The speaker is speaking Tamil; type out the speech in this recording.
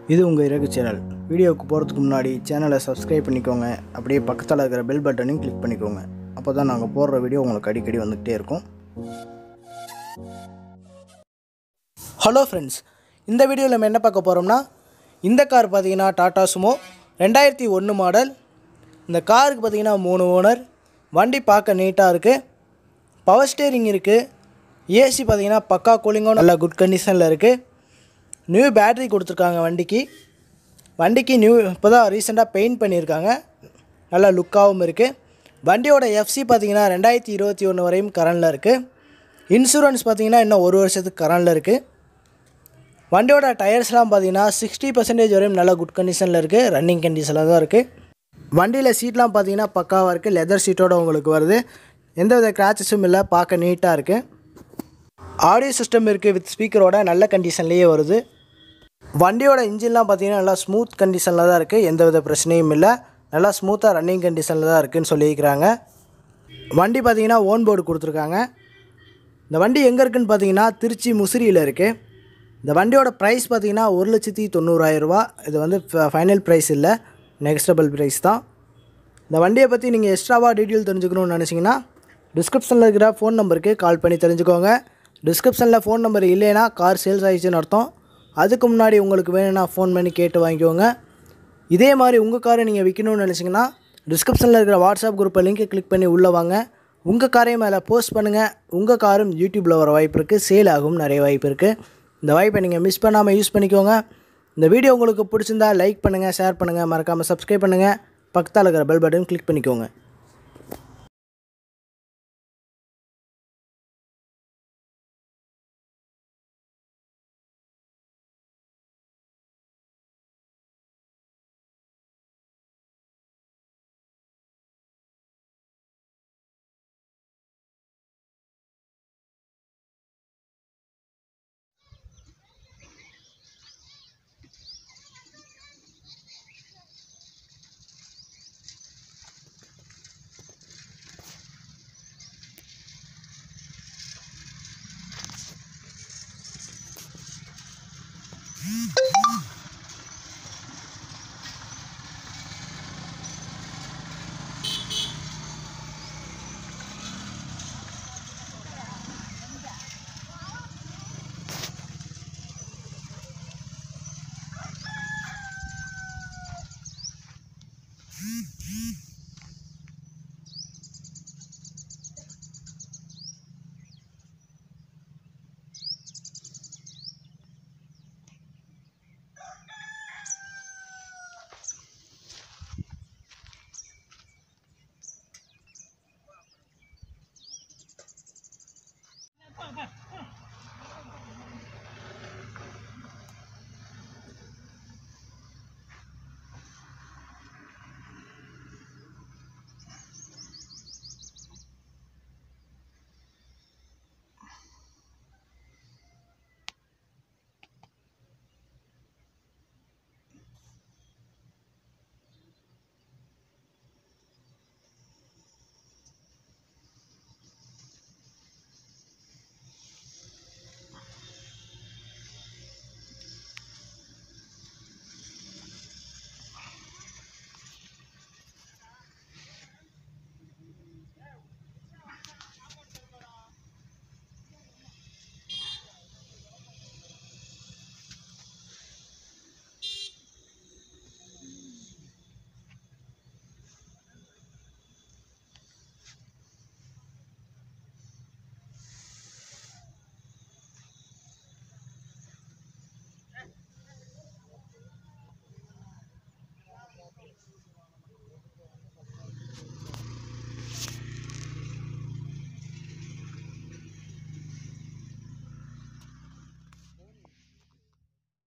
இது உங்கள் இறகு சேனல் வீடியோவுக்கு போகிறதுக்கு முன்னாடி சேனலை சப்ஸ்கிரைப் பண்ணிக்கோங்க அப்படியே பக்கத்தில் இருக்கிற பெல் பட்டனையும் கிளிக் பண்ணிக்கோங்க அப்போ தான் நாங்கள் போடுற வீடியோ உங்களுக்கு அடிக்கடி வந்துக்கிட்டே இருக்கும் ஹலோ ஃப்ரெண்ட்ஸ் இந்த வீடியோவில் நம்ம என்ன பார்க்க போகிறோம்னா இந்த கார் பார்த்தீங்கன்னா டாடா சுமோ ரெண்டாயிரத்தி ஒன்று மாடல் இந்த காருக்கு பார்த்தீங்கன்னா மூணு ஓனர் வண்டி பார்க்க நீட்டாக இருக்குது பவர் ஸ்டேரிங் இருக்குது ஏசி பார்த்தீங்கன்னா பக்கா கூலிங்கும் நல்ல குட் கண்டிஷனில் இருக்குது நியூ பேட்டரி கொடுத்துருக்காங்க வண்டிக்கு வண்டிக்கு நியூ இப்போ தான் ரீசெண்டாக பெயிண்ட் பண்ணியிருக்காங்க நல்லா லுக்காகவும் இருக்குது வண்டியோட எஃப்சி பார்த்தீங்கன்னா ரெண்டாயிரத்தி இருபத்தி ஒன்று வரையும் கரண்டில் இருக்குது இன்சூரன்ஸ் பார்த்தீங்கன்னா இன்னும் ஒரு வருஷத்துக்கு கரண்டில் இருக்குது வண்டியோட டயர்ஸ்லாம் பார்த்தீங்கன்னா சிக்ஸ்டி பர்சன்டேஜ் வரையும் நல்ல குட் கண்டிஷனில் இருக்குது ரன்னிங் கண்டிஷனில் தான் இருக்குது வண்டியில் சீட்லாம் பார்த்தீங்கன்னா பக்காவாக இருக்குது லெதர் சீட்டோட உங்களுக்கு வருது எந்தவித கிராச்சஸும் இல்லை பார்க்க நீட்டாக இருக்குது ஆடியோ சிஸ்டம் இருக்குது வித் ஸ்பீக்கரோட நல்ல கண்டிஷன்லேயே வருது வண்டியோட இன்ஜின்லாம் பார்த்தீங்கன்னா நல்லா ஸ்மூத் கண்டிஷனில் தான் இருக்குது எந்தவித பிரச்சனையும் இல்லை நல்லா ஸ்மூத்தாக ரன்னிங் கண்டிஷனில் தான் இருக்குதுன்னு சொல்லியிருக்கிறாங்க வண்டி பார்த்தீங்கன்னா ஓன் போர்டு கொடுத்துருக்காங்க இந்த வண்டி எங்கே இருக்குன்னு பார்த்தீங்கன்னா திருச்சி முசிறியில் இருக்குது இந்த வண்டியோட ப்ரைஸ் பார்த்தீங்கன்னா ஒரு லட்சத்தி தொண்ணூறாயிரரூவா இது வந்து ஃபைனல் ப்ரைஸ் இல்லை நெக்ஸ்டபிள் ப்ரைஸ் தான் இந்த வண்டியை பற்றி நீங்கள் எக்ஸ்ட்ராவாக டீட்டெயில் தெரிஞ்சுக்கணும்னு நினச்சிங்கன்னா டிஸ்கிரிப்ஷனில் இருக்கிற ஃபோன் நம்பருக்கு கால் பண்ணி தெரிஞ்சுக்கோங்க டிஸ்கிரிப்ஷனில் ஃபோன் நம்பர் இல்லைன்னா கார் சேல்ஸ் ஆகிடுச்சுன்னு அர்த்தம் அதுக்கு முன்னாடி உங்களுக்கு வேணும்னா ஃபோன் பண்ணி கேட்டு வாங்கிக்கோங்க இதே மாதிரி உங்கள் காரை நீங்கள் விற்கணும்னு நினச்சிங்கன்னா டிஸ்கிரிப்ஷனில் இருக்கிற வாட்ஸ்அப் குரூப்பை லிங்கை கிளிக் பண்ணி உள்ளே வாங்க உங்கள் காரையும் மேலே போஸ்ட் பண்ணுங்கள் உங்கள் காரும் யூடியூப்பில் வர வாய்ப்பு இருக்குது சேல் ஆகும் நிறைய வாய்ப்பு இருக்குது இந்த வாய்ப்பை நீங்கள் மிஸ் பண்ணாமல் யூஸ் பண்ணிக்கோங்க இந்த வீடியோ உங்களுக்கு பிடிச்சிருந்தா லைக் பண்ணுங்கள் ஷேர் பண்ணுங்கள் மறக்காமல் சப்ஸ்கிரைப் பண்ணுங்கள் பக்கத்தில் இருக்கிற பெல் பட்டன் கிளிக் பண்ணிக்கோங்க